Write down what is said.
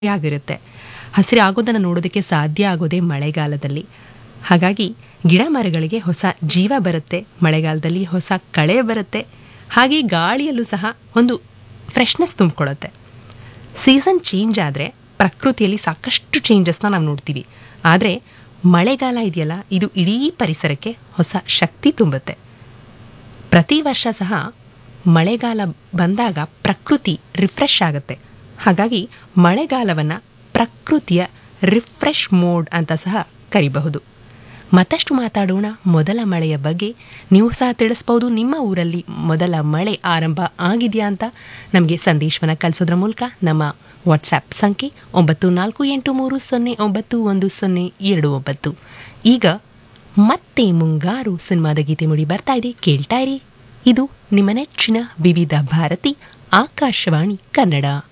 ಆಗಿರುತ್ತೆ ಹಸಿರಾಗೋದನ್ನು ನೋಡೋದಕ್ಕೆ ಸಾಧ್ಯ ಆಗೋದೇ ಮಳೆಗಾಲದಲ್ಲಿ ಹಾಗಾಗಿ ಗಿಡ ಮರಗಳಿಗೆ ಹೊಸ ಜೀವ ಬರುತ್ತೆ ಮಳೆಗಾಲದಲ್ಲಿ ಹೊಸ ಕಳೆ ಬರುತ್ತೆ ಹಾಗೆ ಗಾಳಿಯಲ್ಲೂ ಸಹ ಒಂದು ಫ್ರೆಶ್ನೆಸ್ ತುಂಬಿಕೊಳ್ಳುತ್ತೆ ಸೀಸನ್ ಚೇಂಜ್ ಆದರೆ ಪ್ರಕೃತಿಯಲ್ಲಿ ಸಾಕಷ್ಟು ಚೇಂಜಸ್ನ ನಾವು ನೋಡ್ತೀವಿ ಆದರೆ ಮಳೆಗಾಲ ಇದೆಯಲ್ಲ ಇದು ಇಡೀ ಪರಿಸರಕ್ಕೆ ಹೊಸ ಶಕ್ತಿ ತುಂಬುತ್ತೆ ಪ್ರತಿ ವರ್ಷ ಸಹ ಮಳೆಗಾಲ ಬಂದಾಗ ಪ್ರಕೃತಿ ರಿಫ್ರೆಶ್ ಆಗುತ್ತೆ ಹಾಗಾಗಿ ಮಳೆಗಾಲವನ್ನು ಪ್ರಕೃತಿಯ ರಿಫ್ರೆಶ್ ಮೋಡ್ ಅಂತ ಸಹ ಕರಿಬಹುದು ಮತ್ತಷ್ಟು ಮಾತಾಡೋಣ ಮೊದಲ ಮಳೆಯ ಬಗ್ಗೆ ನೀವು ಸಹ ತಿಳಿಸ್ಬೋದು ನಿಮ್ಮ ಊರಲ್ಲಿ ಮೊದಲ ಮಳೆ ಆರಂಭ ಆಗಿದೆಯಾ ಅಂತ ನಮಗೆ ಸಂದೇಶವನ್ನು ಕಳಿಸೋದ್ರ ಮೂಲಕ ನಮ್ಮ ವಾಟ್ಸ್ಆ್ಯಪ್ ಸಂಖ್ಯೆ ಒಂಬತ್ತು ನಾಲ್ಕು ಎಂಟು ಮೂರು ಸೊನ್ನೆ ಒಂಬತ್ತು ಒಂದು ಸೊನ್ನೆ ಎರಡು ಒಂಬತ್ತು ಈಗ ಮತ್ತೆ ಮುಂಗಾರು ಸಿನಿಮಾದ ಗೀತೆ ಮುಡಿ ಬರ್ತಾ ಇದೆ ಕೇಳ್ತಾ ಇರಿ ಇದು ನಿಮ್ಮ ನೆಚ್ಚಿನ ವಿವಿಧ ಭಾರತಿ ಆಕಾಶವಾಣಿ ಕನ್ನಡ